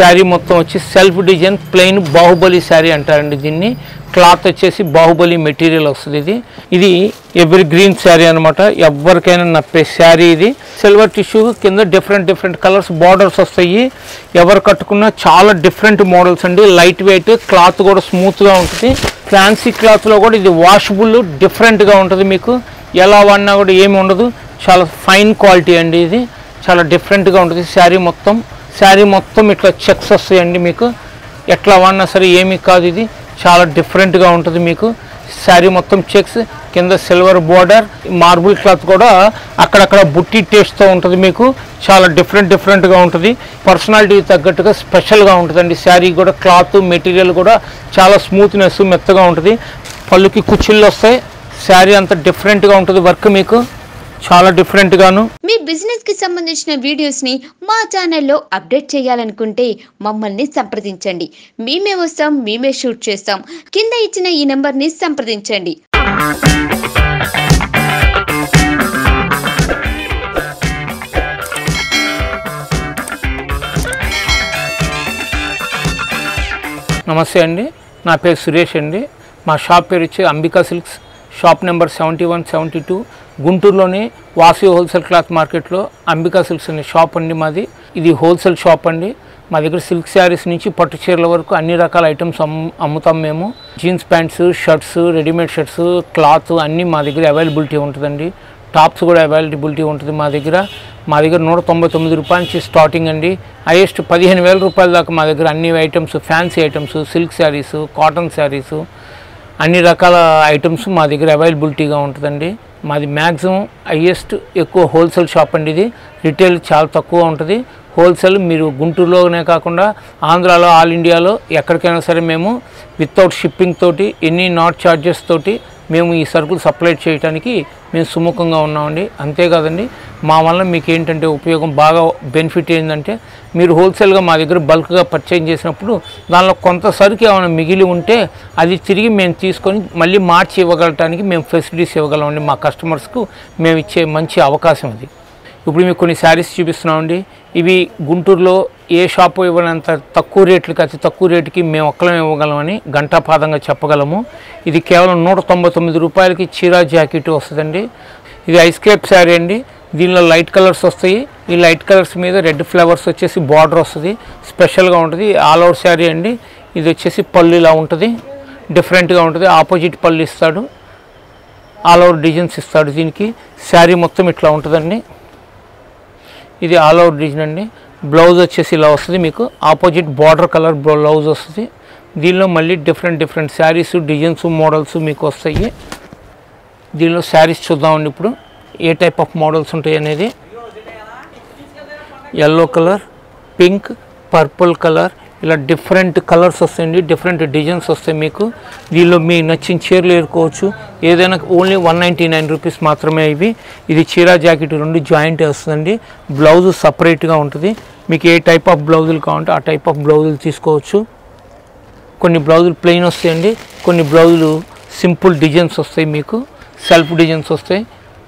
శారీ మొత్తం వచ్చి self design plain Baahubali sari అంటారండి దీన్ని క్లాత్ వచ్చేసి బాహుబలి మెటీరియల్ వస్తుంది ఇది ఇది ఎవరి గ్రీన్ శారీ అనమాట ఎవరికైనా నప్పే శారీ ఇది సిల్వర్ టిష్యూ కింద డిఫరెంట్ డిఫరెంట్ కలర్స్ బార్డర్స్ వస్తాయి ఎవరు కట్టుకున్నా చాలా డిఫరెంట్ మోడల్స్ అండి లైట్ వెయిట్ క్లాత్ కూడా స్మూత్గా ఉంటుంది ఫ్యాన్సీ క్లాత్లో కూడా ఇది వాషబుల్ డిఫరెంట్గా ఉంటుంది మీకు ఎలా వాడినా కూడా ఏమి ఉండదు చాలా ఫైన్ క్వాలిటీ అండి ఇది చాలా డిఫరెంట్గా ఉంటుంది శారీ మొత్తం శారీ మొత్తం ఇట్లా చెక్స్ వస్తాయండి మీకు ఎట్లా వాడినా సరే ఏమీ కాదు ఇది చాలా డిఫరెంట్గా ఉంటుంది మీకు శారీ మొత్తం చెక్స్ కింద సిల్వర్ బోర్డర్ మార్బుల్ క్లాత్ కూడా అక్కడక్కడ బుట్టి టేస్ట్తో ఉంటుంది మీకు చాలా డిఫరెంట్ డిఫరెంట్గా ఉంటుంది పర్సనాలిటీ తగ్గట్టుగా స్పెషల్గా ఉంటుందండి శారీ కూడా క్లాత్ మెటీరియల్ కూడా చాలా స్మూత్నెస్ మెత్తగా ఉంటుంది పళ్ళుకి కుచ్చిళ్ళు వస్తాయి శారీ అంత డిఫరెంట్గా ఉంటుంది వర్క్ మీకు చాలా డిఫరెంట్గాను మీ బిజినెస్ కి సంబంధించిన వీడియోస్ ని మా ఛానల్లో అప్డేట్ చేయాలనుకుంటే మమ్మల్ని సంప్రదించండి మేమే వస్తాం మేమే షూట్ చేస్తాం కింద ఇచ్చిన ఈ నెంబర్ ని సంప్రదించండి నమస్తే అండి నా పేరు సురేష్ అండి మా షాప్ పేరు వచ్చి Ambika silks shop number seventy one seventy two గుంటూరులోని వాసి హోల్సేల్ క్లాత్ మార్కెట్లో అంబికా సిల్క్స్ అనే షాప్ అండి మాది ఇది హోల్సేల్ షాప్ అండి మా దగ్గర సిల్క్ శారీస్ నుంచి పట్టు చీరల వరకు అన్ని రకాల ఐటమ్స్ అమ్ము అమ్ముతాం మేము jeans pants shirts readymade shirts cloth అన్నీ మా దగ్గర అవైలబిలిటీ ఉంటుందండి టాప్స్ కూడా అవైలబిలిటీ ఉంటుంది మా దగ్గర మా దగ్గర నూట తొంభై తొమ్మిది రూపాయల నుంచి స్టార్టింగ్ అండి హైయెస్ట్ పదిహేను వేల రూపాయల దాకా మా దగ్గర అన్ని items fancy items silk saris cotton saris అన్ని రకాల ఐటమ్స్ మా దగ్గర అవైలబిలిటీగా ఉంటుందండి మాది మ్యాక్సిమం హైయెస్ట్ ఎక్కువ హోల్సేల్ షాప్ అండి ఇది రిటైల్ చాలా తక్కువ ఉంటుంది హోల్సేల్ మీరు గుంటూరులోనే కాకుండా ఆంధ్రాలో ఆల్ ఇండియాలో ఎక్కడికైనా సరే మేము వితౌట్ షిప్పింగ్ తోటి ఎన్ని నాట్ ఛార్జెస్ తోటి మేము ఈ సరుకులు సప్లై చేయడానికి మేము సుముఖంగా ఉన్నామండి అంతేకాదండి మా వల్ల మీకు ఏంటంటే ఉపయోగం బాగా బెనిఫిట్ ఏంటంటే మీరు హోల్సేల్గా మా దగ్గర బల్క్గా పర్చేజ్ చేసినప్పుడు దానిలో కొంత సరుకు ఏమైనా మిగిలి ఉంటే అది తిరిగి మేము తీసుకొని మళ్ళీ మార్చి ఇవ్వగలటానికి మేము ఫెసిలిటీస్ ఇవ్వగలమండి మా కస్టమర్స్కు మేము ఇచ్చే మంచి అవకాశం అది ఇప్పుడు మీకు కొన్ని శారీస్ చూపిస్తున్నామండి ఇవి గుంటూరులో ఏ షాప్ ఇవ్వనంత తక్కువ రేట్లకి అతి తక్కువ రేటుకి మేము ఒక్కలం ఇవ్వగలమని గంటాపాదంగా చెప్పగలము ఇది కేవలం నూట తొంభై తొమ్మిది రూపాయలకి చీరా జాకెట్ వస్తుందండి ఇది ఐస్ క్రేప్ శారీ అండి దీనిలో లైట్ కలర్స్ వస్తాయి ఈ లైట్ కలర్స్ మీద రెడ్ ఫ్లవర్స్ వచ్చేసి బార్డర్ వస్తుంది స్పెషల్గా ఉంటుంది ఆల్ ఓవర్ శారీ అండి ఇది వచ్చేసి పళ్ళు ఇలా ఉంటుంది డిఫరెంట్గా ఉంటుంది ఆపోజిట్ పళ్ళు ఇస్తాడు ఆల్ ఓవర్ డిజైన్స్ ఇస్తాడు దీనికి శారీ మొత్తం ఇట్లా ఉంటుందండి ఇది ఆల్ ఓవర్ డిజైన్ అండి బ్లౌజ్ వచ్చేసి ఇలా వస్తుంది మీకు ఆపోజిట్ బార్డర్ కలర్ బ్లౌజ్ వస్తుంది దీనిలో మళ్ళీ different different saris designs models మీకు వస్తాయి దీనిలో శారీస్ చూద్దామండి ఇప్పుడు ఏ టైప్ ఆఫ్ మోడల్స్ ఉంటాయి అనేది yellow colour pink purple colour ఇలా డిఫరెంట్ కలర్స్ వస్తాయండి డిఫరెంట్ డిజైన్స్ వస్తాయి మీకు దీనిలో మీ నచ్చిన చీరలు ఏరుకోవచ్చు ఏదైనా only one ninety nine rupees మాత్రమే ఇవి ఇది చీర జాకెట్ రెండు జాయింట్ వస్తుందండి బ్లౌజ్ సపరేట్గా ఉంటుంది మీకు ఏ టైప్ ఆఫ్ బ్లౌజులు కావాలంటే ఆ టైప్ ఆఫ్ బ్లౌజులు తీసుకోవచ్చు కొన్ని బ్లౌజులు ప్లెయిన్ వస్తాయండి కొన్ని బ్లౌజులు సింపుల్ డిజైన్స్ వస్తాయి మీకు సెల్ఫ్ డిజైన్స్ వస్తాయి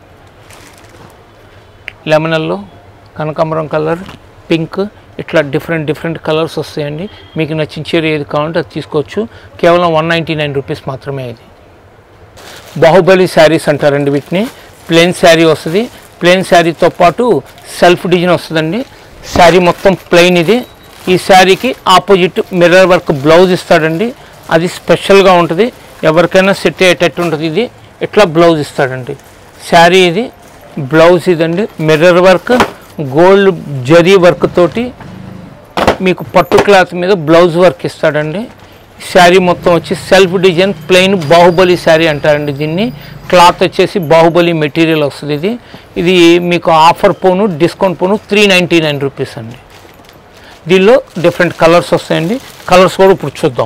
లెమనల్లో కనకాంబరం కలర్ పింక్ ఇట్లా డిఫరెంట్ డిఫరెంట్ కలర్స్ వస్తాయండి మీకు నచ్చిన చీర ఏది కావాలంటే అది తీసుకోవచ్చు కేవలం వన్ నైంటీ నైన్ రూపీస్ మాత్రమే ఇది బాహుబలి శారీస్ అంటారండి వీటిని ప్లెయిన్ శారీ వస్తుంది ప్లెయిన్ శారీతో పాటు సెల్ఫ్ డిజైన్ వస్తుందండి శారీ మొత్తం ప్లెయిన్ ఇది ఈ శారీకి ఆపోజిట్ మిర్రర్ వర్క్ బ్లౌజ్ ఇస్తాడండి అది స్పెషల్గా ఉంటుంది ఎవరికైనా సెట్ అయ్యేటట్టు ఉంటుంది ఇది ఇట్లా బ్లౌజ్ ఇస్తాడండి శారీ ఇది బ్లౌజ్ ఇదండి మిర్రర్ వర్క్ గోల్డ్ జరీ వర్క్ తోటి మీకు పట్టు క్లాత్ మీద బ్లౌజ్ వర్క్ ఇస్తాడండి శారీ మొత్తం వచ్చి self design plain Baahubali sari అంటారండి దీన్ని క్లాత్ వచ్చేసి బాహుబలి మెటీరియల్ వస్తుంది ఇది ఇది మీకు ఆఫర్ పోను డిస్కౌంట్ పోను త్రీ నైంటీ నైన్ రూపీస్ అండి దీనిలో డిఫరెంట్ కలర్స్ వస్తాయండి కలర్స్ కూడా ఇప్పుడు చూద్దాం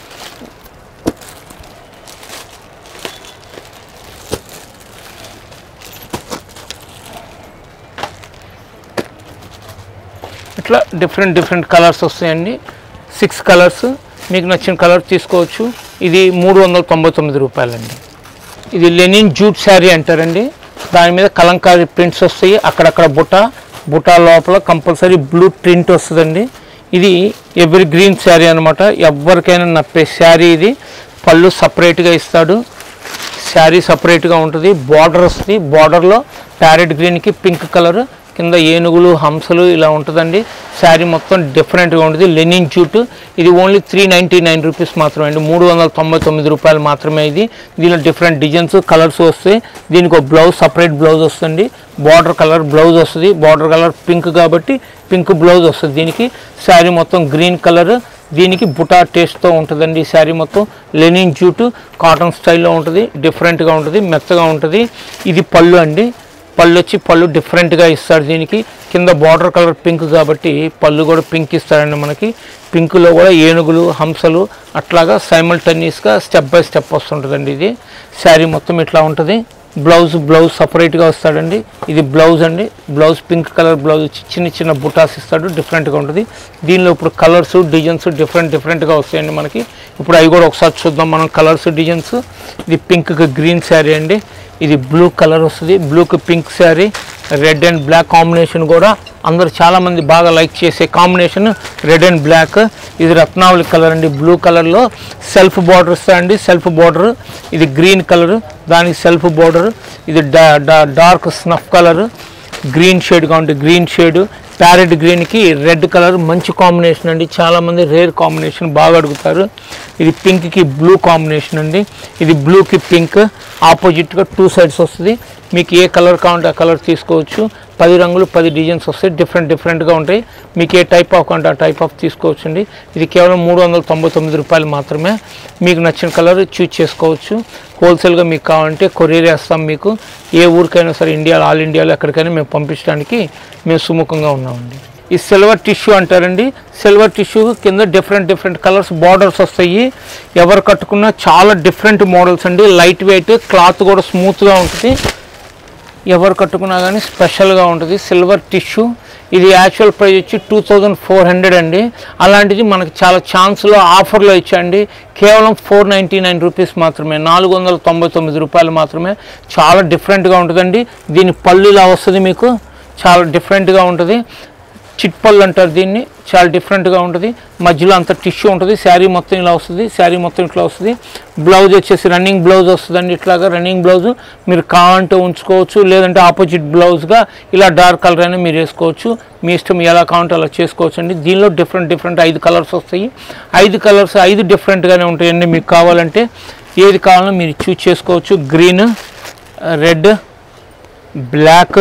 ఇట్లా డిఫరెంట్ డిఫరెంట్ కలర్స్ వస్తాయండి సిక్స్ కలర్స్ మీకు నచ్చిన కలర్ తీసుకోవచ్చు ఇది మూడు వందల తొంభై తొమ్మిది రూపాయలండి ఇది లెనిన్ జూట్ శారీ అంటారండి దాని మీద కలంకారీ ప్రింట్స్ వస్తాయి అక్కడక్కడ బుట్ట బుట్ట లోపల కంపల్సరీ బ్లూ ప్రింట్ వస్తుందండి ఇది ఎవరి గ్రీన్ శారీ అనమాట ఎవరికైనా నప్పే శారీ ఇది పళ్ళు సపరేట్గా ఇస్తాడు శారీ సపరేట్గా ఉంటుంది బార్డర్ వస్తుంది బార్డర్లో ప్యారెట్ గ్రీన్కి పింక్ కలర్ కింద ఏనుగులు హంసలు ఇలా ఉంటుందండి శారీ మొత్తం డిఫరెంట్గా ఉంటుంది లెనిన్ జూట్ ఇది only three ninety nine rupees మాత్రమే అండి మూడు వందల తొంభై తొమ్మిది రూపాయలు మాత్రమే ఇది దీనిలో డిఫరెంట్ డిజైన్స్ కలర్స్ వస్తాయి దీనికి ఒక బ్లౌజ్ సపరేట్ బ్లౌజ్ వస్తుంది బార్డర్ కలర్ బ్లౌజ్ వస్తుంది బార్డర్ కలర్ పింక్ కాబట్టి పింక్ బ్లౌజ్ వస్తుంది దీనికి శారీ మొత్తం గ్రీన్ కలర్ దీనికి బుటా టేస్ట్తో ఉంటుందండి ఈ శారీ మొత్తం లెనిన్ జూట్ కాటన్ స్టైల్లో ఉంటుంది డిఫరెంట్గా ఉంటుంది మెత్తగా ఉంటుంది ఇది పళ్ళు అండి పళ్ళు వచ్చి పళ్ళు డిఫరెంట్గా ఇస్తాడు దీనికి కింద బార్డర్ కలర్ పింక్ కాబట్టి పళ్ళు కూడా పింక్ ఇస్తాడండి మనకి పింక్లో కూడా ఏనుగులు హంసలు అట్లాగా సైమల్టేనియస్గా స్టెప్ బై స్టెప్ వస్తుంటుందండి ఇది శారీ మొత్తం ఇట్లా ఉంటుంది బ్లౌజ్ బ్లౌజ్ సపరేట్గా వస్తాడండి ఇది బ్లౌజ్ అండి బ్లౌజ్ పింక్ కలర్ బ్లౌజ్ వచ్చి చిన్న చిన్న బుటాస్ ఇస్తాడు డిఫరెంట్గా ఉంటుంది దీనిలో ఇప్పుడు కలర్స్ డిజైన్స్ డిఫరెంట్ డిఫరెంట్గా వస్తాయండి మనకి ఇప్పుడు అవి కూడా ఒకసారి చూద్దాం మనం కలర్స్ డిజైన్స్ ఇది పింక్కి గ్రీన్ శారీ అండి ఇది బ్లూ కలర్ వస్తుంది బ్లూకి pink sari red and black combination కూడా అందరు చాలామంది బాగా లైక్ చేసే కాంబినేషన్ రెడ్ అండ్ బ్లాక్ ఇది రత్నావళి కలర్ అండి బ్లూ కలర్లో సెల్ఫ్ బార్డర్ ఇస్తాయండి సెల్ఫ్ బార్డర్ ఇది గ్రీన్ కలర్ దానికి సెల్ఫ్ బార్డర్ ఇది డా డా- డార్క్ స్నఫ్ కలర్ గ్రీన్ షేడ్గా ఉంటుంది గ్రీన్ షేడ్ ప్యారెట్ గ్రీన్కి రెడ్ కలర్ మంచి కాంబినేషన్ అండి చాలామంది రేర్ కాంబినేషన్ బాగా అడుగుతారు ఇది పింక్కి బ్లూ కాంబినేషన్ అండి ఇది బ్లూకి పింక్ ఆపోజిట్గా టూ సైడ్స్ వస్తుంది మీకు ఏ కలర్ కావాలంటే ఆ కలర్ తీసుకోవచ్చు పది రంగులు పది డిజైన్స్ వస్తాయి డిఫరెంట్ డిఫరెంట్గా ఉంటాయి మీకు ఏ టైప్ ఆఫ్ కావాలంటే ఆ టైప్ ఆఫ్ తీసుకోవచ్చు అండి ఇది కేవలం మూడు వందల తొంభై తొమ్మిది రూపాయలు మాత్రమే మీకు నచ్చిన కలర్ చూజ్ చేసుకోవచ్చు హోల్సేల్గా మీకు కావాలంటే కొరియర్ వేస్తాం మీకు ఏ ఊరికైనా సరే ఇండియాలో ఆల్ ఇండియాలో ఎక్కడికైనా మేము పంపించడానికి మేము సుముఖంగా ఉన్నామండి ఈ సిల్వర్ టిష్యూ అంటారండి సిల్వర్ టిష్యూ కింద డిఫరెంట్ డిఫరెంట్ కలర్స్ బార్డర్స్ వస్తాయి ఎవరు కట్టుకున్నా చాలా డిఫరెంట్ మోడల్స్ అండి లైట్ వెయిట్ క్లాత్ కూడా స్మూత్గా ఉంటుంది ఎవరు కట్టుకున్నా కానీ స్పెషల్గా ఉంటుంది సిల్వర్ టిష్యూ ఇది యాక్చువల్ ప్రైస్ వచ్చి టూ థౌజండ్ ఫోర్ హండ్రెడ్ అండి అలాంటిది మనకి చాలా ఛాన్స్లో ఆఫర్లో ఇచ్చండి కేవలం ఫోర్ నైంటీ నైన్ రూపీస్ మాత్రమే నాలుగు వందల తొంభై తొమ్మిది రూపాయలు మాత్రమే చాలా డిఫరెంట్గా ఉంటుందండి దీని పళ్ళు ఇలా వస్తుంది మీకు చాలా డిఫరెంట్గా ఉంటుంది చిట్ పళ్ళు అంటారు దీన్ని చాలా డిఫరెంట్గా ఉంటుంది మధ్యలో అంత టిష్యూ ఉంటుంది శారీ మొత్తం ఇలా వస్తుంది శారీ మొత్తం ఇట్లా వస్తుంది బ్లౌజ్ వచ్చేసి రన్నింగ్ బ్లౌజ్ వస్తుందండి ఇట్లాగా రన్నింగ్ బ్లౌజ్ మీరు కావాలంటే ఉంచుకోవచ్చు లేదంటే ఆపోజిట్ బ్లౌజ్గా ఇలా డార్క్ కలర్ అయినా మీరు వేసుకోవచ్చు మీ ఇష్టం ఎలా కావాలంటే అలా చేసుకోవచ్చు అండి దీనిలో డిఫరెంట్ డిఫరెంట్ ఐదు కలర్స్ వస్తాయి ఐదు కలర్స్ ఐదు డిఫరెంట్గానే ఉంటాయండి మీకు కావాలంటే ఏది కావాలో మీరు చూస్ చేసుకోవచ్చు green red black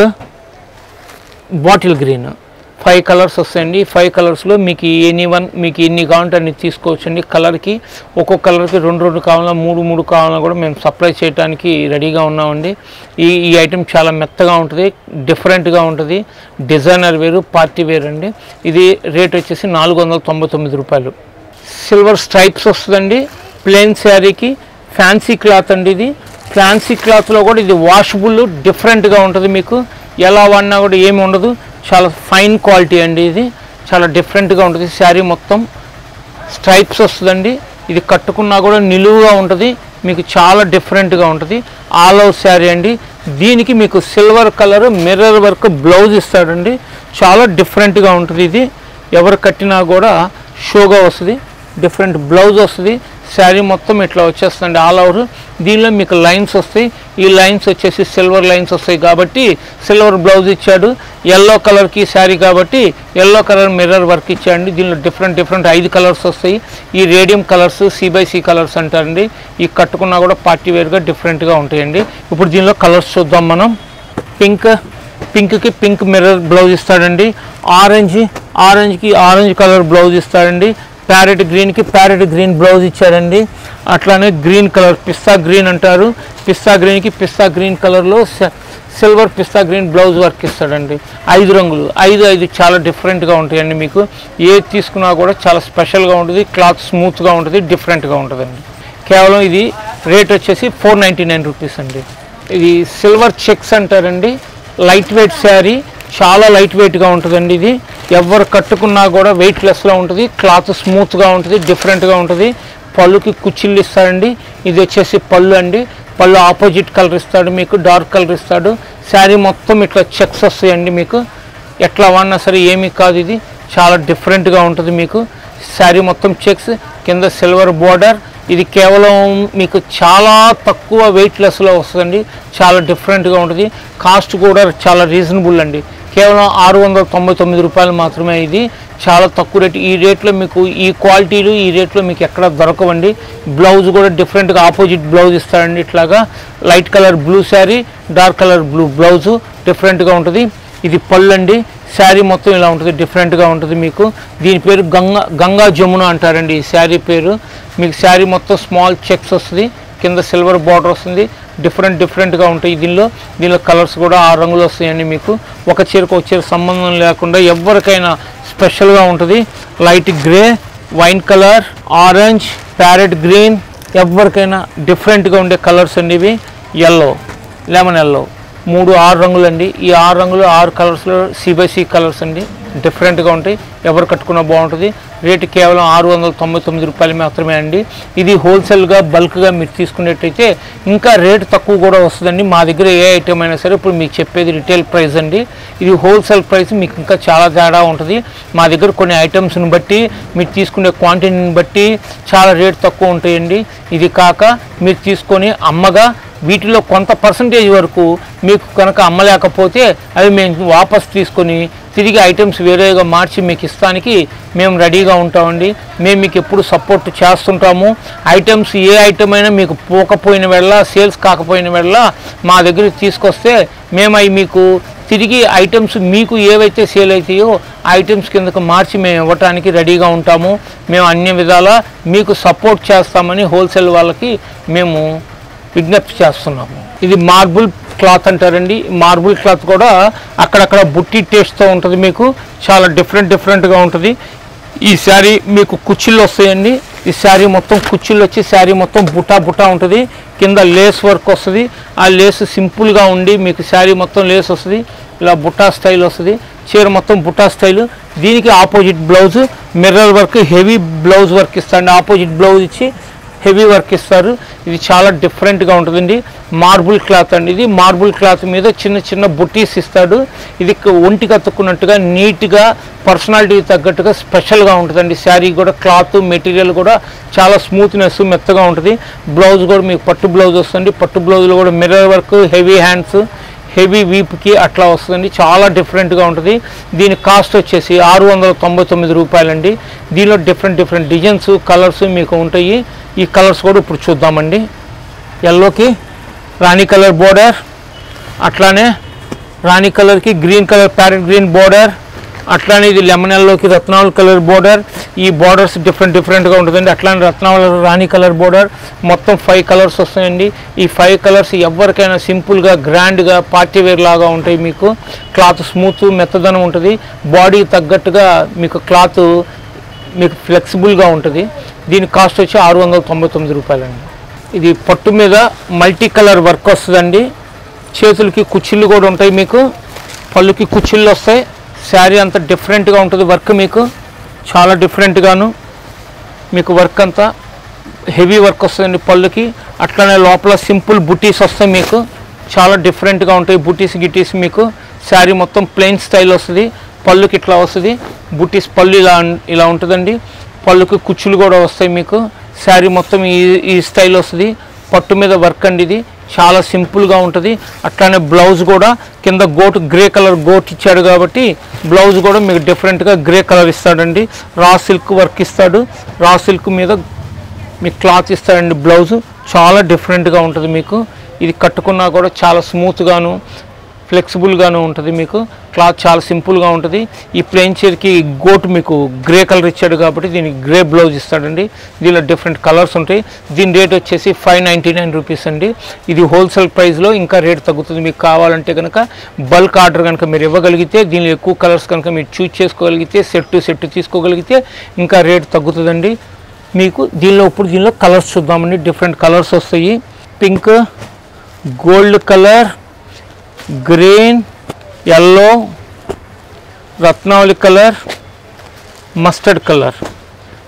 bottle green five colours వస్తాయండి ఫైవ్ కలర్స్లో మీకు ఎనీ వన్ మీకు ఎన్ని కావాలంటే అన్ని తీసుకోవచ్చండి కలర్కి ఒక్కొక్క కలర్కి రెండు రెండు కావాలన్నా మూడు మూడు కావాలన్నా కూడా మేము సప్లై చేయడానికి రెడీగా ఉన్నామండి ఈ ఈ ఐటెం చాలా మెత్తగా ఉంటుంది డిఫరెంట్గా ఉంటుంది డిజైనర్ వేరు పార్టీ వేర్ అండి ఇది రేట్ వచ్చేసి నాలుగు వందల తొంభై తొమ్మిది రూపాయలు సిల్వర్ స్ట్రైప్స్ వస్తుందండి ప్లెయిన్ శారీకి ఫ్యాన్సీ క్లాత్ అండి ఇది ఫ్యాన్సీ క్లాత్లో కూడా ఇది వాషబుల్ డిఫరెంట్గా ఉంటుంది మీకు ఎలా వాడినా కూడా ఏమి ఉండదు చాలా ఫైన్ క్వాలిటీ అండి ఇది చాలా డిఫరెంట్గా ఉంటుంది శారీ మొత్తం స్ట్రైప్స్ వస్తుందండి ఇది కట్టుకున్నా కూడా నిలువుగా ఉంటుంది మీకు చాలా డిఫరెంట్గా ఉంటుంది ఆల్ ఓవర్ శారీ అండి దీనికి మీకు silver colour mirror work blouse ఇస్తాడండి చాలా డిఫరెంట్గా ఉంటుంది ఇది ఎవరు కట్టినా కూడా షోగా వస్తుంది డిఫరెంట్ బ్లౌజ్ వస్తుంది శారీ మొత్తం ఇట్లా వచ్చేస్తుంది ఆల్ ఓవర్ దీనిలో మీకు లైన్స్ వస్తాయి ఈ లైన్స్ వచ్చేసి సిల్వర్ లైన్స్ వస్తాయి కాబట్టి సిల్వర్ బ్లౌజ్ ఇచ్చాడు ఎల్లో కలర్కి శారీ కాబట్టి ఎల్లో కలర్ మిర్రర్ వర్క్ ఇచ్చాడండి దీనిలో డిఫరెంట్ డిఫరెంట్ ఐదు కలర్స్ వస్తాయి ఈ radium colours C by C colours అంటారండి ఈ కట్టుకున్నా కూడా పార్టీ వేర్గా డిఫరెంట్గా ఉంటాయండి ఇప్పుడు దీనిలో కలర్స్ చూద్దాం మనం పింక్ పింక్కి పింక్ మిర్రర్ బ్లౌజ్ ఇస్తాడండి ఆరెంజ్ ఆరెంజ్కి ఆరెంజ్ కలర్ బ్లౌజ్ ఇస్తాడండి ప్యారెట్ గ్రీన్కి ప్యారెట్ గ్రీన్ బ్లౌజ్ ఇచ్చాడండి అట్లానే గ్రీన్ కలర్ పిస్తా గ్రీన్ అంటారు పిస్తా గ్రీన్కి పిస్తా గ్రీన్ కలర్లో సిల్వర్ పిస్తా గ్రీన్ బ్లౌజ్ వర్క్ ఇస్తాడండి ఐదు రంగులు ఐదు ఐదు చాలా డిఫరెంట్గా ఉంటాయండి మీకు ఏది తీసుకున్నా కూడా చాలా స్పెషల్గా ఉంటుంది క్లాత్ స్మూత్గా ఉంటుంది డిఫరెంట్గా ఉంటుందండి కేవలం ఇది రేట్ వచ్చేసి ఫోర్ నైంటీ నైన్ రూపీస్ అండి ఇది సిల్వర్ చెక్స్ అంటారండి లైట్ వెయిట్ శారీ చాలా లైట్ వెయిట్గా ఉంటుందండి ఇది ఎవరు కట్టుకున్నా కూడా వెయిట్లెస్లో ఉంటుంది క్లాత్ స్మూత్గా ఉంటుంది డిఫరెంట్గా ఉంటుంది పళ్ళుకి కుచ్చిళ్ళు ఇస్తాడండి ఇది వచ్చేసి పళ్ళు అండి పళ్ళు ఆపోజిట్ కలర్ ఇస్తాడు మీకు డార్క్ కలర్ ఇస్తాడు శారీ మొత్తం ఇట్లా చెక్స్ వస్తాయండి మీకు ఎట్లా వాడినా సరే ఏమీ కాదు ఇది చాలా డిఫరెంట్గా ఉంటుంది మీకు శారీ మొత్తం చెక్స్ కింద సిల్వర్ బోర్డర్ ఇది కేవలం మీకు చాలా తక్కువ వెయిట్లెస్లో వస్తుందండి చాలా డిఫరెంట్గా ఉంటుంది కాస్ట్ కూడా చాలా రీజనబుల్ అండి కేవలం ఆరు వందల తొంభై తొమ్మిది రూపాయలు మాత్రమే ఇది చాలా తక్కువ రేట్ ఈ రేట్లో మీకు ఈ క్వాలిటీలు ఈ రేట్లో మీకు ఎక్కడ దొరకవండి బ్లౌజ్ కూడా డిఫరెంట్గా ఆపోజిట్ బ్లౌజ్ ఇస్తారండి ఇట్లాగా light colour blue sari dark colour blue blouse డిఫరెంట్గా ఉంటుంది ఇది పళ్ళు అండి శారీ మొత్తం ఇలా ఉంటుంది డిఫరెంట్గా ఉంటుంది మీకు దీని పేరు గంగా గంగా జమున అంటారండి ఈ శారీ పేరు మీకు శారీ మొత్తం స్మాల్ చెక్స్ వస్తుంది కింద సిల్వర్ బార్డర్ వస్తుంది డిఫరెంట్ డిఫరెంట్గా ఉంటాయి దీనిలో దీనిలో కలర్స్ కూడా ఆ రంగులు వస్తాయండి మీకు ఒక చీరకు ఒక చీర సంబంధం లేకుండా ఎవరికైనా స్పెషల్గా ఉంటుంది light grey wine colour orange parrot green ఎవరికైనా డిఫరెంట్గా ఉండే కలర్స్ అండి ఇవి ఎల్లో లెమన్ ఎల్లో మూడు ఆరు రంగులు అండి ఈ ఆరు రంగులు ఆరు కలర్స్లో సిబిసి కలర్స్ అండి డిఫరెంట్గా ఉంటాయి ఎవరు కట్టుకున్నా బాగుంటుంది రేటు కేవలం ఆరు వందల తొంభై తొమ్మిది రూపాయలు మాత్రమే అండి ఇది హోల్సేల్గా బల్క్గా మీరు తీసుకునేట్టయితే ఇంకా రేటు తక్కువ కూడా వస్తుందండి మా దగ్గర ఏ ఐటమ్ అయినా సరే ఇప్పుడు మీకు చెప్పేది రిటైల్ ప్రైస్ అండి ఇది హోల్సేల్ ప్రైస్ మీకు ఇంకా చాలా తేడా ఉంటుంది మా దగ్గర కొన్ని ఐటమ్స్ని బట్టి మీరు తీసుకునే క్వాంటిటీని బట్టి చాలా రేటు తక్కువ ఉంటాయండి ఇది కాక మీరు తీసుకొని అమ్మగా వీటిలో కొంత పర్సంటేజ్ వరకు మీకు కనుక అమ్మలేకపోతే అవి మేము వాపస్ తీసుకొని తిరిగి ఐటమ్స్ వేరేగా మార్చి మీకు ఇస్తానికి మేము రెడీగా ఉంటామండి మేము మీకు ఎప్పుడు సపోర్ట్ చేస్తుంటాము ఐటమ్స్ ఏ ఐటమ్ అయినా మీకు పోకపోయిన వెళ్ళ సేల్స్ కాకపోయిన వెళ్ళ మా దగ్గరికి తీసుకొస్తే మేము అవి మీకు తిరిగి ఐటమ్స్ మీకు ఏవైతే సేల్ అవుతాయో ఆ ఐటమ్స్ కిందకు మార్చి మేము ఇవ్వటానికి రెడీగా ఉంటాము మేము అన్ని విధాలా మీకు సపోర్ట్ చేస్తామని హోల్సేల్ వాళ్ళకి మేము విజ్ఞప్తి చేస్తున్నాము ఇది మార్బుల్ క్లాత్ అంటారండి మార్బుల్ క్లాత్ కూడా అక్కడక్కడ బుట్టి టేస్ట్తో ఉంటుంది మీకు చాలా డిఫరెంట్ డిఫరెంట్గా ఉంటుంది ఈ శారీ మీకు కుచ్చిళ్ళు వస్తాయండి ఈ శారీ మొత్తం కుచ్చిళ్ళు వచ్చి శారీ మొత్తం బుటా బుటా ఉంటుంది కింద లేస్ వర్క్ వస్తుంది ఆ లేస్ సింపుల్గా ఉండి మీకు శారీ మొత్తం లేస్ వస్తుంది ఇలా బుట్టా స్టైల్ వస్తుంది చీర మొత్తం బుట్టా స్టైల్ దీనికి opposite blouse mirror work heavy blouse work ఇస్తాండి ఆపోజిట్ బ్లౌజ్ ఇచ్చి హెవీ వర్క్ ఇస్తారు ఇది చాలా డిఫరెంట్గా ఉంటుందండి మార్బుల్ క్లాత్ అండి ఇది మార్బుల్ క్లాత్ మీద చిన్న చిన్న బుట్టీస్ ఇస్తాడు ఇది క- ఒంటికి అతుక్కున్నట్టుగా నీట్గా పర్సనాలిటీ తగ్గట్టుగా స్పెషల్గా ఉంటుందండి శారీ కూడా క్లాత్ మెటీరియల్ కూడా చాలా స్మూత్నెస్ మెత్తగా ఉంటుంది బ్లౌజ్ కూడా మీకు పట్టు బ్లౌజ్ వస్తుంది పట్టు బ్లౌజ్లో కూడా mirror work heavy hands heavy వీప్కి అట్లా వస్తుందండి చాలా డిఫరెంట్గా ఉంటుంది దీని కాస్ట్ వచ్చేసి ఆరు వందల తొంభై తొమ్మిది రూపాయలండి దీనిలో డిఫరెంట్ డిఫరెంట్ డిజైన్స్ కలర్స్ మీకు ఉంటాయి ఈ కలర్స్ కూడా ఇప్పుడు చూద్దామండి ఎల్లోకి రాణి కలర్ బోర్డర్ అట్లానే రాణి కలర్కి green colour parrot green border అట్లానే ఇది లెమన్ ఎల్లోకి రత్నావళి కలర్ బోర్డర్ ఈ బోర్డర్స్ డిఫరెంట్ డిఫరెంట్గా ఉంటుందండి అట్లానే రత్నావళి రాణి కలర్ బోర్డర్ మొత్తం ఫైవ్ కలర్స్ వస్తాయండి ఈ ఫైవ్ కలర్స్ ఎవరికైనా సింపుల్గా గ్రాండ్గా పార్టీ వేర్ లాగా ఉంటాయి మీకు క్లాత్ స్మూత్ మెత్తదనం ఉంటుంది బాడీకి తగ్గట్టుగా మీకు క్లాత్ మీకు ఫ్లెక్సిబుల్గా ఉంటుంది దీని కాస్ట్ వచ్చి ఆరు వందల తొంభై తొమ్మిది రూపాయలండి ఇది పట్టు మీద మల్టీ కలర్ వర్క్ వస్తుందండి చేతులకి కుచ్చిళ్ళు కూడా ఉంటాయి మీకు పళ్ళుకి కుచ్చిళ్ళు వస్తాయి శారీ అంతా డిఫరెంట్గా ఉంటుంది వర్క్ మీకు చాలా డిఫరెంట్గాను మీకు వర్క్ అంతా హెవీ వర్క్ వస్తుందండి పళ్ళుకి అట్లనే లోపల సింపుల్ బుటీస్ వస్తాయి మీకు చాలా డిఫరెంట్గా ఉంటాయి బుటీస్ గిటీస్ మీకు శారీ మొత్తం ప్లెయిన్ స్టైల్ వస్తుంది పళ్ళుకి ఇట్లా వస్తుంది బుటీస్ పళ్ళు ఇలా ఉం- ఇలా ఉంటుందండి పళ్ళుకి కుచ్చులు కూడా వస్తాయి మీకు శారీ మొత్తం ఈ ఈ స్టైల్ వస్తుంది పట్టు మీద వర్క్ అండి ఇది చాలా సింపుల్గా ఉంటుంది అట్లానే బ్లౌజ్ కూడా కింద గోట్ గ్రే కలర్ గోట్ ఇచ్చాడు కాబట్టి బ్లౌజ్ కూడా మీకు డిఫరెంట్గా గ్రే కలర్ ఇస్తాడండి రా సిల్క్ వర్క్ ఇస్తాడు రా సిల్క్ మీద మీకు క్లాత్ ఇస్తాడండి బ్లౌజ్ చాలా డిఫరెంట్గా ఉంటుంది మీకు ఇది కట్టుకున్నా కూడా చాలా స్మూత్గాను ఫ్లెక్సిబుల్గాను ఉంటుంది మీకు క్లాత్ చాలా సింపుల్గా ఉంటుంది ఈ ప్లెయిన్ చీరకి గోట్ మీకు గ్రే కలర్ ఇచ్చాడు కాబట్టి దీనికి గ్రే బ్లౌజ్ ఇస్తాడండి దీనిలో డిఫరెంట్ కలర్స్ ఉంటాయి దీని రేట్ వచ్చేసి ఫైవ్ నైంటీ నైన్ రూపీస్ అండి ఇది హోల్సేల్ ప్రైస్లో ఇంకా రేట్ తగ్గుతుంది మీకు కావాలంటే కనుక బల్క్ ఆర్డర్ కనుక మీరు ఇవ్వగలిగితే దీనిలో ఎక్కువ కలర్స్ కనుక మీరు చూజ్ చేసుకోగలిగితే సెట్ టు సెట్ తీసుకోగలిగితే ఇంకా రేట్ తగ్గుతుందండి మీకు దీనిలో ఇప్పుడు దీనిలో కలర్స్ చూద్దామండి డిఫరెంట్ కలర్స్ వస్తాయి pink gold colour green yellow రత్నావళి కలర్ మస్టర్డ్ కలర్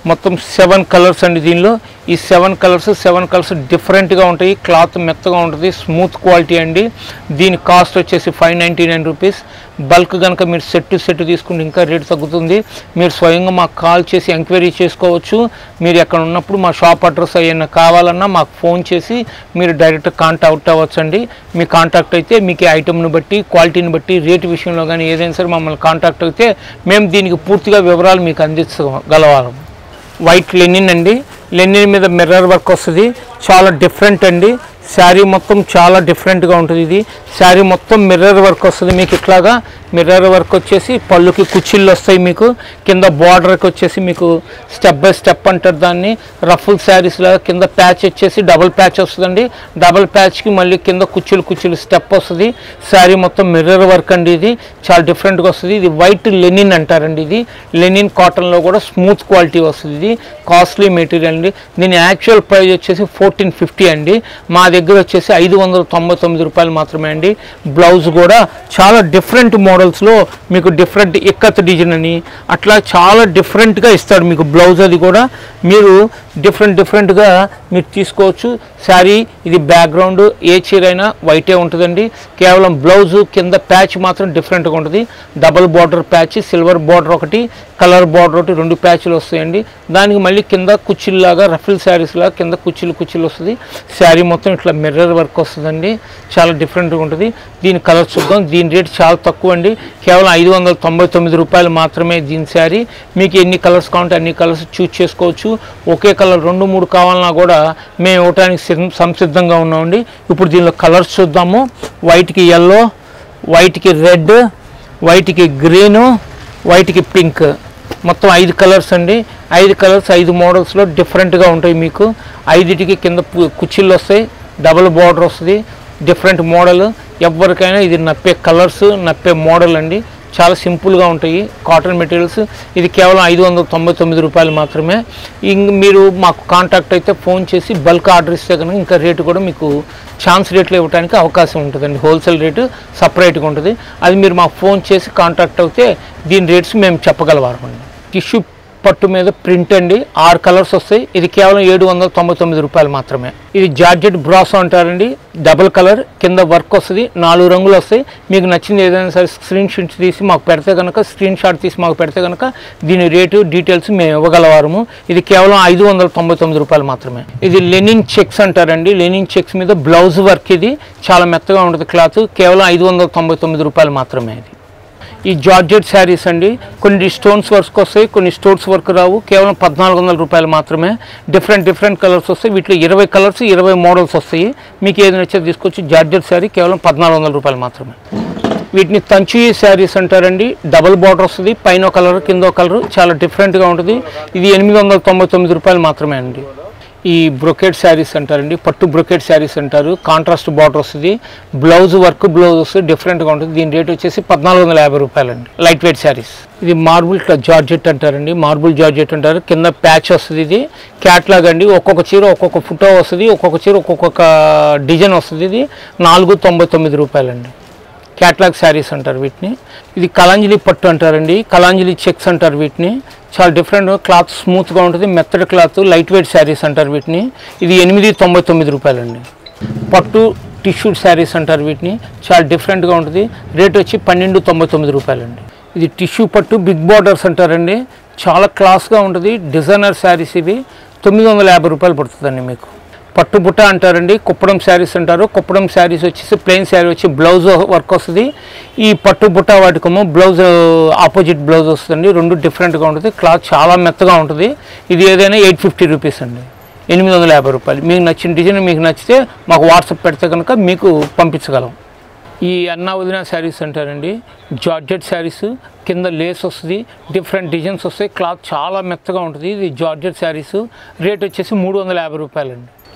మొత్తం సెవెన్ కలర్స్ అండి దీనిలో ఈ సెవెన్ కలర్స్ సెవెన్ కలర్స్ డిఫరెంట్గా ఉంటాయి క్లాత్ మెత్తగా ఉంటుంది స్మూత్ క్వాలిటీ అండి దీని కాస్ట్ వచ్చేసి five ninety nine rupees bulk కనుక మీరు సెట్ సెట్ తీసుకుంటే ఇంకా రేట్ తగ్గుతుంది మీరు స్వయంగా మాకు కాల్ చేసి ఎంక్వైరీ చేసుకోవచ్చు మీరు ఎక్కడ ఉన్నప్పుడు మా షాప్ అడ్రస్ ఏమైనా కావాలన్నా మాకు ఫోన్ చేసి మీరు డైరెక్ట్ కాంటాక్ట్ అవ్వచ్చు అండి మీ కాంటాక్ట్ అయితే మీకు ఈ ఐటమ్ని బట్టి క్వాలిటీని బట్టి రేటు విషయంలో కానీ ఏదైనా సరే మమ్మల్ని కాంటాక్ట్ అయితే మేము దీనికి పూర్తిగా వివరాలు మీకు అందించగలవాళ్ళం వైట్ లెనిన్ అండి లెనిన్ మీద మిర్రర్ వర్క్ వస్తుంది చాలా డిఫరెంట్ అండి శారీ మొత్తం చాలా డిఫరెంట్గా ఉంటుంది ఇది శారీ మొత్తం మిర్రర్ వర్క్ వస్తుంది మీకు ఇట్లాగా మిర్రర్ వర్క్ వచ్చేసి పళ్ళుకి కుచ్చిళ్ళు వస్తాయి మీకు కింద బార్డర్కి వచ్చేసి మీకు స్టెప్ బై స్టెప్ అంటారు దాన్ని రఫుల్ శారీస్లో కింద ప్యాచ్ వచ్చేసి డబుల్ ప్యాచ్ వస్తుందండి డబుల్ ప్యాచ్కి మళ్ళీ కింద కుచ్చులు కుచ్చులు స్టెప్ వస్తుంది శారీ మొత్తం మిర్రర్ వర్క్ అండి ఇది చాలా డిఫరెంట్గా వస్తుంది ఇది వైట్ లెనిన్ అంటారండి ఇది లెనిన్ కాటన్లో కూడా స్మూత్ క్వాలిటీ వస్తుంది ఇది కాస్ట్లీ మెటీరియల్ అండి దీని యాక్చువల్ ప్రైస్ వచ్చేసి ఫోర్టీన్ ఫిఫ్టీ అండి మా దగ్గర వచ్చేసి ఐదు వందల తొంభై తొమ్మిది రూపాయలు మాత్రమే అండి బ్లౌజ్ కూడా చాలా డిఫరెంట్ మోడల్స్లో మీకు డిఫరెంట్ ఇక్కత్ డిజైన్ అని అట్లా చాలా డిఫరెంట్గా ఇస్తాడు మీకు బ్లౌజ్ అది కూడా మీరు డిఫరెంట్ డిఫరెంట్గా మీరు తీసుకోవచ్చు శారీ ఇది బ్యాక్గ్రౌండ్ ఏ చీర అయినా వైటే ఉంటుందండి కేవలం బ్లౌజ్ కింద ప్యాచ్ మాత్రం డిఫరెంట్గా ఉంటుంది double border patch silver border ఒకటి కలర్ బార్డర్ ఒకటి రెండు ప్యాచ్లు వస్తాయండి దానికి మళ్ళీ కింద కుచ్చిల్లాగా రఫిల్ శారీస్ లాగా కింద కుచ్చిలు కుచ్చిలు వస్తుంది శారీ మొత్తం ఇట్లా మిర్రర్ వర్క్ వస్తుందండి చాలా డిఫరెంట్గా ఉంటుంది దీని కలర్ చూద్దాం దీని రేట్ చాలా తక్కువ అండి కేవలం ఐదు వందల తొంభై తొమ్మిది రూపాయలు మాత్రమే దీని శారీ మీకు ఎన్ని కలర్స్ కావాలంటే అన్ని కలర్స్ చూస్ చేసుకోవచ్చు ఒకే కలర్ రెండు మూడు కావాలన్నా కూడా మేము ఇవ్వడానికి సిద్ధం- సంసిద్ధంగా ఉన్నామండి ఇప్పుడు దీనిలో కలర్స్ చూద్దాము వైట్కి ఎల్లో వైట్కి రెడ్ వైట్కి గ్రీను వైట్కి పింక్ మొత్తం ఐదు కలర్స్ అండి ఐదు కలర్స్ ఐదు మోడల్స్లో డిఫరెంట్గా ఉంటాయి మీకు ఐదిటికి కింద పు- కుచ్చిళ్ళు వస్తాయి డబుల్ బార్డర్ వస్తుంది డిఫరెంట్ మోడల్ ఎవరికైనా ఇది నప్పే కలర్స్ నప్పే మోడల్ అండి చాలా సింపుల్గా ఉంటాయి కాటన్ మెటీరియల్స్ ఇది కేవలం ఐదు వందల తొంభై తొమ్మిది రూపాయలు మాత్రమే ఇంక మీరు మాకు కాంటాక్ట్ అయితే ఫోన్ చేసి బల్క్ ఆర్డర్ ఇస్తే కనుక ఇంకా రేటు కూడా మీకు ఛాన్స్ రేట్లో ఇవ్వడానికి అవకాశం ఉంటుందండి హోల్సేల్ రేటు సపరేట్గా ఉంటుంది అది మీరు మాకు ఫోన్ చేసి కాంటాక్ట్ అయితే దీని రేట్స్ మేము చెప్పగలవారండి టిష్యూ పట్టు మీద ప్రింట్ అండి ఆరు కలర్స్ వస్తాయి ఇది కేవలం ఏడు వందల తొంభై తొమ్మిది రూపాయలు మాత్రమే ఇది జార్జెట్ బ్రాసో అంటారండి డబుల్ కలర్ కింద వర్క్ వస్తుంది నాలుగు రంగులు వస్తాయి మీకు నచ్చింది ఏదైనా సరే స్క్రీన్ షాట్ తీసి మాకు పెడితే కనుక స్క్రీన్ షాట్ తీసి మాకు పెడితే కనుక దీని రేటు డీటెయిల్స్ మేము ఇవ్వగలవారము ఇది కేవలం ఐదు వందల తొంభై తొమ్మిది రూపాయలు మాత్రమే ఇది లెనిన్ చెక్స్ అంటారండి లెనిన్ చెక్స్ మీద బ్లౌజ్ వర్క్ ఇది చాలా మెత్తగా ఉంటుంది క్లాత్ కేవలం ఐదు వందల తొంభై తొమ్మిది రూపాయలు మాత్రమే ఇది ఈ జార్జెట్ శారీస్ అండి కొన్ని స్టోన్స్ వర్క్ వస్తాయి కొన్ని స్టోన్స్ వర్క్ రావు కేవలం పద్నాలుగు వందల రూపాయలు మాత్రమే డిఫరెంట్ డిఫరెంట్ కలర్స్ వస్తాయి వీటిలో ఇరవై కలర్స్ ఇరవై మోడల్స్ వస్తాయి మీకు ఏది నచ్చేది తీసుకొచ్చి జార్జెట్ శారీ కేవలం పద్నాలుగు వందల రూపాయలు మాత్రమే వీటిని తంచి శారీస్ అంటారండి డబుల్ బార్డర్ వస్తుంది పైన ఒక కలర్ కింద ఒక కలర్ చాలా డిఫరెంట్గా ఉంటుంది ఇది ఎనిమిది వందల తొంభై తొమ్మిది రూపాయలు మాత్రమే అండి ఈ బ్రొకెట్ శారీస్ అంటారండి పట్టు బ్రొకెట్ శారీస్ అంటారు కాంట్రాస్ట్ బార్డర్ వస్తుంది బ్లౌజ్ వర్క్ బ్లౌజ్ వస్తుంది డిఫరెంట్గా ఉంటుంది దీని రేట్ వచ్చేసి పద్నాలుగు వందల యాభై రూపాయలండి లైట్ వెయిట్ శారీస్ ఇది మార్బుల్ జార్జెట్ అంటారండి మార్బుల్ జార్జెట్ అంటారు కింద ప్యాచ్ వస్తుంది ఇది క్యాట్లాగ్ అండి ఒక్కొక్క చీర ఒక్కొక్క ఫోటో వస్తుంది ఒక్కొక్క చీర ఒక్కొక్క డిజైన్ వస్తుంది ఇది నాలుగు తొంభై తొమ్మిది రూపాయలండి క్యాట్లాగ్ శారీస్ అంటారు వీటిని ఇది కలాంజలి పట్టు అంటారండి కలాంజలి చెక్స్ అంటారు వీటిని చాలా డిఫరెంట్ క్లాత్ స్మూత్గా ఉంటుంది మెత్తడి క్లాత్ లైట్ వెయిట్ శారీస్ అంటారు వీటిని ఇది ఎనిమిది తొంభై తొమ్మిది రూపాయలండి పట్టు టిష్యూ శారీస్ అంటారు వీటిని చాలా డిఫరెంట్గా ఉంటుంది రేట్ వచ్చి పన్నెండు తొంభై తొమ్మిది రూపాయలండి ఇది టిష్యూ పట్టు బిగ్ బార్డర్స్ అంటారండి చాలా క్లాస్గా ఉంటుంది డిజైనర్ శారీస్ ఇవి తొమ్మిది వందల యాభై రూపాయలు పడుతుందండి మీకు పట్టు బుట్ట అంటారండి కుప్పడం శారీస్ అంటారు కుప్పడం శారీస్ వచ్చేసి ప్లెయిన్ శారీ వచ్చి బ్లౌజ్ వర్క్ వస్తుంది ఈ పట్టు బుట్ట వాటికేమో బ్లౌజ్ ఆపోజిట్ బ్లౌజ్ వస్తుందండి రెండు డిఫరెంట్గా ఉంటుంది క్లాత్ చాలా మెత్తగా ఉంటుంది ఇది ఏదైనా ఎయిట్ ఫిఫ్టీ రూపీస్ అండి ఎనిమిది వందల యాభై రూపాయలు మీకు నచ్చిన డిజైన్ మీకు నచ్చితే మాకు వాట్సాప్ పెడితే కనుక మీకు పంపించగలం ఈ అన్నా వదిన శారీస్ అంటారండి జార్జెట్ శారీస్ కింద లేస్ వస్తుంది డిఫరెంట్ డిజైన్స్ వస్తాయి క్లాత్ చాలా మెత్తగా ఉంటుంది ఇది జార్జెట్ శారీస్ రేట్ వచ్చేసి మూడు వందల యాభై రూపాయలండి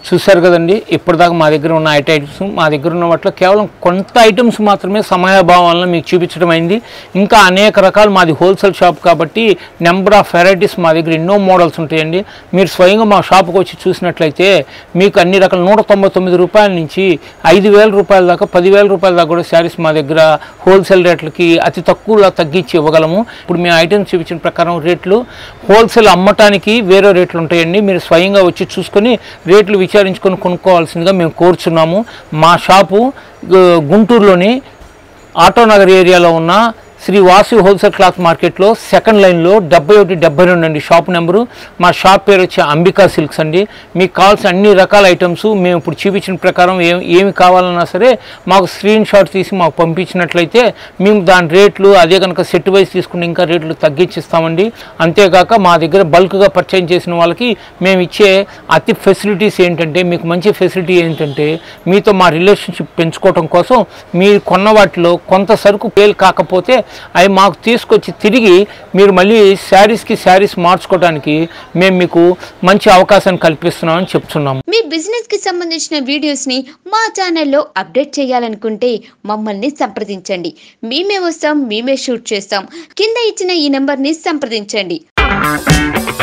చూశారు కదండి ఇప్పటిదాకా మా దగ్గర ఉన్న ఐటమ్స్ మా దగ్గర ఉన్న వాటిలో కేవలం కొంత ఐటమ్స్ మాత్రమే సమయాభావం వలన మీకు చూపించడం అయింది ఇంకా అనేక రకాలు మాది హోల్సేల్ షాప్ కాబట్టి నెంబర్ ఆఫ్ వెరైటీస్ మా దగ్గర ఎన్నో మోడల్స్ ఉంటాయండి మీరు స్వయంగా మా షాప్కి వచ్చి చూసినట్లయితే మీకు అన్ని రకాల నూట తొంభై తొమ్మిది రూపాయల నుంచి ఐదు వేల రూపాయల దాకా పదివేల రూపాయల దాకా కూడా శారీస్ మా దగ్గర హోల్సేల్ రేట్లకి అతి తక్కువలో తగ్గించి ఇవ్వగలము ఇప్పుడు మేము ఐటమ్స్ చూపించిన ప్రకారం రేట్లు హోల్సేల్ అమ్మటానికి వేరే రేట్లు ఉంటాయండి మీరు స్వయంగా వచ్చి చూసుకొని రేట్లు విచారించుకొని కొనుక్కోవాల్సిందిగా మేము కోరుచున్నాము మా షాపు గు- గుంటూరులోని ఆటోనగర్ ఏరియాలో ఉన్న శ్రీ వాసు హోల్సేల్ క్లాత్ మార్కెట్లో సెకండ్ లైన్లో డెబ్బై ఒకటి డెబ్బై రెండు అండి షాప్ నెంబరు మా షాప్ పేరు వచ్చి అంబికా సిల్క్స్ అండి మీకు కావాల్సిన అన్ని రకాల ఐటమ్స్ మేము ఇప్పుడు చూపించిన ప్రకారం ఏం ఏమి కావాలన్నా సరే మాకు స్క్రీన్ షాట్ తీసి మాకు పంపించినట్లయితే మేము దాని రేట్లు అదే కనుక సెట్ వైజ్ తీసుకుంటే ఇంకా రేట్లు తగ్గించిస్తామండి అంతేకాక మా దగ్గర బల్క్గా పర్చేజ్ చేసిన వాళ్ళకి మేము ఇచ్చే అతి ఫెసిలిటీస్ ఏంటంటే మీకు మంచి ఫెసిలిటీ ఏంటంటే మీతో మా రిలేషన్షిప్ పెంచుకోవడం కోసం మీరు కొన్న వాటిలో కొంత సరుకు ఫెయిల్ కాకపోతే అవి మాకు తీసుకొచ్చి తిరిగి మీరు మళ్ళీ శారీస్కి శారీస్ మార్చుకోవడానికి మేము మీకు మంచి అవకాశాన్ని కల్పిస్తున్నామని చెప్తున్నాము మీ బిజినెస్ కి సంబంధించిన వీడియోస్ ని మా ఛానల్లో అప్డేట్ చేయాలనుకుంటే మమ్మల్ని సంప్రదించండి మేమే వస్తాం మేమే షూట్ చేస్తాం కింద ఇచ్చిన ఈ నెంబర్ ని సంప్రదించండి